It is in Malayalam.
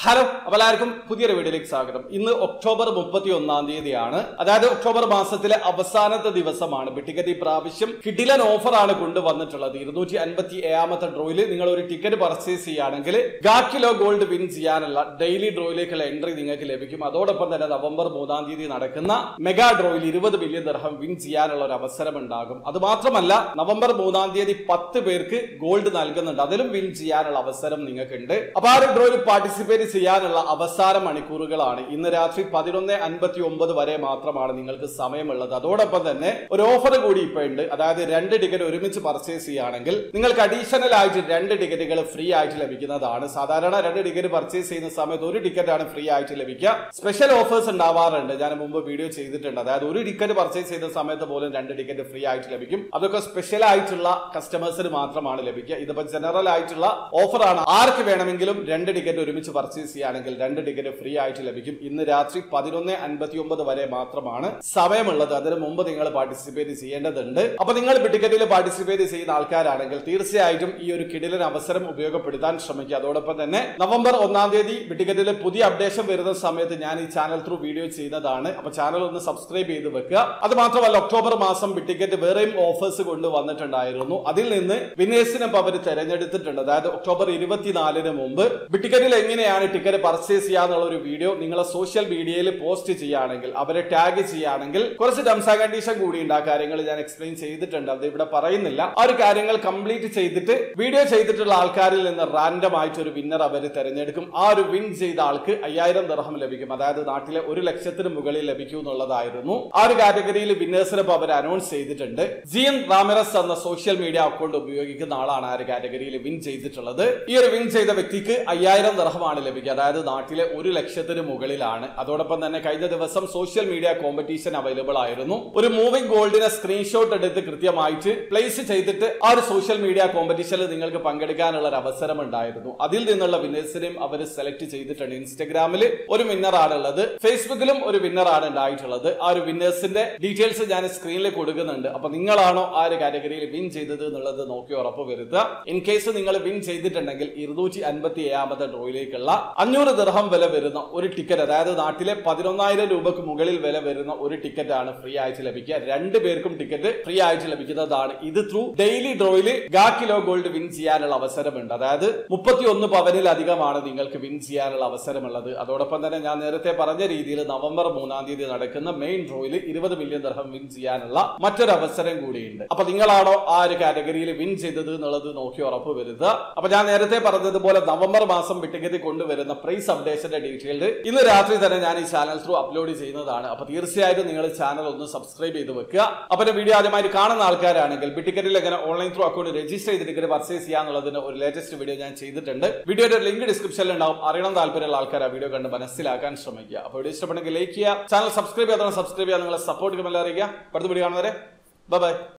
ഹലോ അപ്പോൾ എല്ലാവർക്കും പുതിയൊരു വീഡിയോയിലേക്ക് സ്വാഗതം ഇന്ന് ഒക്ടോബർ മുപ്പത്തി ഒന്നാം തീയതിയാണ് അതായത് ഒക്ടോബർ മാസത്തിലെ അവസാനത്തെ ദിവസമാണ് ടിക്കറ്റ് ഈ പ്രാവശ്യം കിഡിലൻ ഓഫറാണ് കൊണ്ടുവന്നിട്ടുള്ളത് ഇരുന്നൂറ്റി അൻപത്തി ഏഴാമത്തെ ഡ്രോയിൽ നിങ്ങൾ ഒരു ടിക്കറ്റ് പർച്ചേസ് ചെയ്യുകയാണെങ്കിൽ ഗാ കിലോ ഗോൾഡ് വിൻ ചെയ്യാനുള്ള ഡെയിലി ഡ്രോയിലേക്കുള്ള എൻട്രി നിങ്ങൾക്ക് ലഭിക്കും അതോടൊപ്പം തന്നെ നവംബർ മൂന്നാം തീയതി നടക്കുന്ന മെഗാ ഡ്രോയിൽ ഇരുപത് ബില്യൺ ദർഹം വിൻ ചെയ്യാനുള്ള ഒരു അവസരം ഉണ്ടാകും അത് മാത്രമല്ല നവംബർ മൂന്നാം തീയതി പത്ത് പേർക്ക് ഗോൾഡ് നൽകുന്നുണ്ട് അതിലും വിൻ ചെയ്യാനുള്ള അവസരം നിങ്ങൾക്കുണ്ട് അപ്പൊ ആ ഒരു ഡ്രോയിൽ പാർട്ടിസിപ്പേറ്റ് ചെയ്യാനുള്ള അവസാന മണിക്കൂറുകളാണ് ഇന്ന് രാത്രി പതിനൊന്ന് അൻപത്തി ഒമ്പത് വരെ മാത്രമാണ് നിങ്ങൾക്ക് സമയമുള്ളത് അതോടൊപ്പം തന്നെ ഒരു ഓഫർ കൂടി ഇപ്പൊ ഉണ്ട് അതായത് രണ്ട് ടിക്കറ്റ് ഒരുമിച്ച് പർച്ചേസ് ചെയ്യുകയാണെങ്കിൽ നിങ്ങൾക്ക് അഡീഷണൽ ആയിട്ട് രണ്ട് ടിക്കറ്റുകൾ ഫ്രീ ആയിട്ട് ലഭിക്കുന്നതാണ് സാധാരണ രണ്ട് ടിക്കറ്റ് പർച്ചേസ് ചെയ്യുന്ന സമയത്ത് ഒരു ടിക്കറ്റ് ആണ് ഫ്രീ ആയിട്ട് ലഭിക്കുക സ്പെഷ്യൽ ഓഫേഴ്സ് ഉണ്ടാവാറുണ്ട് ഞാൻ മുമ്പ് വീഡിയോ ചെയ്തിട്ടുണ്ട് അതായത് ഒരു ടിക്കറ്റ് പർച്ചേസ് ചെയ്ത സമയത്ത് പോലും രണ്ട് ടിക്കറ്റ് ഫ്രീ ആയിട്ട് ലഭിക്കും അതൊക്കെ സ്പെഷ്യൽ ആയിട്ടുള്ള കസ്റ്റമേഴ്സിന് മാത്രമാണ് ലഭിക്കുക ഇതിപ്പോ ജനറൽ ആയിട്ടുള്ള ഓഫറാണ് ആർക്ക് വേണമെങ്കിലും രണ്ട് ടിക്കറ്റ് ഒരുമിച്ച് പർച്ചേസ് ചെയ്യുകയാണെങ്കിൽ രണ്ട് ടിക്കറ്റ് ഫ്രീ ആയിട്ട് ലഭിക്കും ഇന്ന് രാത്രി പതിനൊന്ന് അൻപത്തി ഒമ്പത് വരെ മാത്രമാണ് സമയമുള്ളത് അതിന് മുമ്പ് നിങ്ങൾ പാർട്ടിസിപ്പേറ്റ് ചെയ്യേണ്ടതുണ്ട് അപ്പൊ നിങ്ങൾ ടിക്കറ്റിൽ പാർട്ടിസിപ്പേറ്റ് ചെയ്യുന്ന ആൾക്കാരാണെങ്കിൽ തീർച്ചയായിട്ടും ഈ ഒരു കിടിലൻ അവസരം ഉപയോഗപ്പെടുത്താൻ ശ്രമിക്കുക അതോടൊപ്പം തന്നെ നവംബർ ഒന്നാം തീയതി ടിക്കറ്റിൽ പുതിയ അപ്ഡേഷൻ വരുന്ന സമയത്ത് ഞാൻ ഈ ചാനൽ ത്രൂ വീഡിയോ ചെയ്യുന്നതാണ് അപ്പൊ ചാനൽ ഒന്ന് സബ്സ്ക്രൈബ് ചെയ്ത് വെക്കുക അത് മാത്രമല്ല ഒക്ടോബർ മാസം ടിക്കറ്റ് വേറെയും ഓഫേഴ്സ് കൊണ്ട് വന്നിട്ടുണ്ടായിരുന്നു അതിൽ നിന്ന് വിനേഴ്സിനെ അവർ തെരഞ്ഞെടുത്തിട്ടുണ്ട് അതായത് ഒക്ടോബർ ഇരുപത്തിനാലിന് മുമ്പ് ടിക്കറ്റിൽ എങ്ങനെയാണ് ടിക്കറ്റ് പർച്ചേസ് ചെയ്യാന്നുള്ള ഒരു വീഡിയോ നിങ്ങളെ സോഷ്യൽ മീഡിയയിൽ പോസ്റ്റ് ചെയ്യുകയാണെങ്കിൽ അവരെ ടാഗ് ചെയ്യുകയാണെങ്കിൽ കുറച്ച് ടംസ് ആൻഡ് കണ്ടീഷൻ കൂടി ഉണ്ട് ആ കാര്യങ്ങൾ ഞാൻ എക്സ്പ്ലെയിൻ ചെയ്തിട്ടുണ്ട് അത് ഇവിടെ പറയുന്നില്ല ആ ഒരു കാര്യങ്ങൾ കംപ്ലീറ്റ് ചെയ്തിട്ട് വീഡിയോ ചെയ്തിട്ടുള്ള ആൾക്കാരിൽ നിന്ന് റാൻഡം ആയിട്ട് ഒരു വിന്നർ അവർ തെരഞ്ഞെടുക്കും ആ ഒരു വിൻ ചെയ്ത ആൾക്ക് അയ്യായിരം ദർഹം ലഭിക്കും അതായത് നാട്ടിലെ ഒരു ലക്ഷത്തിന് മുകളിൽ ലഭിക്കും എന്നുള്ളതായിരുന്നു ആ ഒരു കാറ്റഗറിയിൽ വിന്നേഴ്സിനെ ഇപ്പോൾ അവർ അനൗൺസ് ചെയ്തിട്ടുണ്ട് ജി എൻ റാമിറസ് എന്ന സോഷ്യൽ മീഡിയ അക്കൗണ്ട് ഉപയോഗിക്കുന്ന ആളാണ് ആ ഒരു കാറ്റഗറിയിൽ വിൻ ചെയ്തിട്ടുള്ളത് ഈ ഒരു വിൻ ചെയ്ത വ്യക്തിക്ക് അയ്യായിരം ദർഹമാണ് ലഭിക്കുക അതായത് നാട്ടിലെ ഒരു ലക്ഷത്തിന് മുകളിലാണ് അതോടൊപ്പം തന്നെ കഴിഞ്ഞ ദിവസം സോഷ്യൽ മീഡിയ കോമ്പറ്റീഷൻ അവൈലബിൾ ആയിരുന്നു ഒരു മൂവിംഗ് ഗോൾഡിനെ സ്ക്രീൻഷോട്ട് എടുത്ത് കൃത്യമായിട്ട് പ്ലേസ് ചെയ്തിട്ട് ആ ഒരു സോഷ്യൽ മീഡിയ കോമ്പറ്റീഷനിൽ നിങ്ങൾക്ക് പങ്കെടുക്കാനുള്ള ഒരു അവസരം ഉണ്ടായിരുന്നു അതിൽ നിന്നുള്ള വിന്നേഴ്സിനെയും അവർ സെലക്ട് ചെയ്തിട്ടുണ്ട് ഇൻസ്റ്റഗ്രാമിൽ ഒരു വിന്നർ ആണുള്ളത് ഫേസ്ബുക്കിലും ഒരു വിന്നർ ആണ് ഉണ്ടായിട്ടുള്ളത് ആ ഒരു വിന്നേഴ്സിന്റെ ഡീറ്റെയിൽസ് ഞാൻ സ്ക്രീനിൽ കൊടുക്കുന്നുണ്ട് അപ്പൊ നിങ്ങളാണോ ആ ഒരു കാറ്റഗറിയിൽ വിൻ ചെയ്തത് എന്നുള്ളത് നോക്കി ഉറപ്പ് വരുത്തുക ഇൻ കേസ് നിങ്ങൾ വിൻ ചെയ്തിട്ടുണ്ടെങ്കിൽ ഇരുന്നൂറ്റി അൻപത്തി ഏഴാമത്തെ ഡ്രോയിലേക്കുള്ള അഞ്ഞൂറ് ദിർഹം വില വരുന്ന ഒരു ടിക്കറ്റ് അതായത് നാട്ടിലെ പതിനൊന്നായിരം രൂപക്ക് മുകളിൽ വില വരുന്ന ഒരു ടിക്കറ്റ് ആണ് ഫ്രീ ആയിട്ട് ലഭിക്കുക രണ്ട് പേർക്കും ടിക്കറ്റ് ഫ്രീ ആയിട്ട് ലഭിക്കുന്നതാണ് ഇത് ത്രൂ ഡെയിലി ഡ്രോയിൽ ഗാ കിലോ ഗോൾഡ് വിൻ ചെയ്യാനുള്ള അവസരമുണ്ട് അതായത് മുപ്പത്തി ഒന്ന് പവനിലധികമാണ് നിങ്ങൾക്ക് വിൻ ചെയ്യാനുള്ള അവസരമുള്ളത് അതോടൊപ്പം തന്നെ ഞാൻ നേരത്തെ പറഞ്ഞ രീതിയിൽ നവംബർ മൂന്നാം തീയതി നടക്കുന്ന മെയിൻ ഡ്രോയിൽ ഇരുപത് മില്യൺ ദർഹം വിൻ ചെയ്യാനുള്ള മറ്റൊരു അവസരം കൂടിയുണ്ട് അപ്പൊ നിങ്ങളാണോ ആ ഒരു കാറ്റഗറിയിൽ വിൻ ചെയ്തത് എന്നുള്ളത് നോക്കി ഉറപ്പ് വരുത്തുക അപ്പൊ ഞാൻ നേരത്തെ പറഞ്ഞതുപോലെ നവംബർ മാസം ടിക്കറ്റ് കൊണ്ടുവരുന്ന പ്രൈസ് അപ്ഡേഷന്റെ ഡീറ്റെയിൽഡ് ഇന്ന് രാത്രി തന്നെ ഞാൻ ഈ ചാനൽ ത്രൂ അപ്ലോഡ് ചെയ്യുന്നതാണ് അപ്പൊ തീർച്ചയായിട്ടും നിങ്ങൾ ചാനൽ ഒന്ന് സബ്സ്ക്രൈബ് ചെയ്ത് വെക്കുക അപ്പൊ എന്റെ വീഡിയോ ആദ്യമായിട്ട് കാണുന്ന ആൾക്കാരാണെങ്കിൽ ടിക്കറ്റിൽ എങ്ങനെ ഓൺലൈൻ ത്രൂ അക്കൗണ്ട് രജിസ്റ്റർ ചെയ്ത് ടിക്കറ്റ് പർച്ചേസ് ചെയ്യാന്നുള്ളതിന് ഒരു ലേറ്റസ്റ്റ് വീഡിയോ ഞാൻ ചെയ്തിട്ടുണ്ട് വീഡിയോയുടെ ലിങ്ക് ഡിസ്ക്രിപ്ഷനിൽ ഉണ്ടാവും അറിയണം താല്പര്യമുള്ള ആൾക്കാർ ആ വീഡിയോ കണ്ട് മനസ്സിലാക്കാൻ ശ്രമിക്കുക അപ്പോൾ വീഡിയോ ഇഷ്ടപ്പെടുന്നെങ്കിൽ ലൈക്ക് ചെയ്യുക ചാനൽ സബ്സ്ക്രൈബ് ചെയ്യാതെ സബ്സ്ക്രൈബ് ചെയ്യാൻ നിങ്ങളെ സപ്പോർട്ട് ചെയ്യുമ്പോൾ അറിയിക്കുക അടുത്ത വീഡിയോ കാണുന്നവരെ ബൈ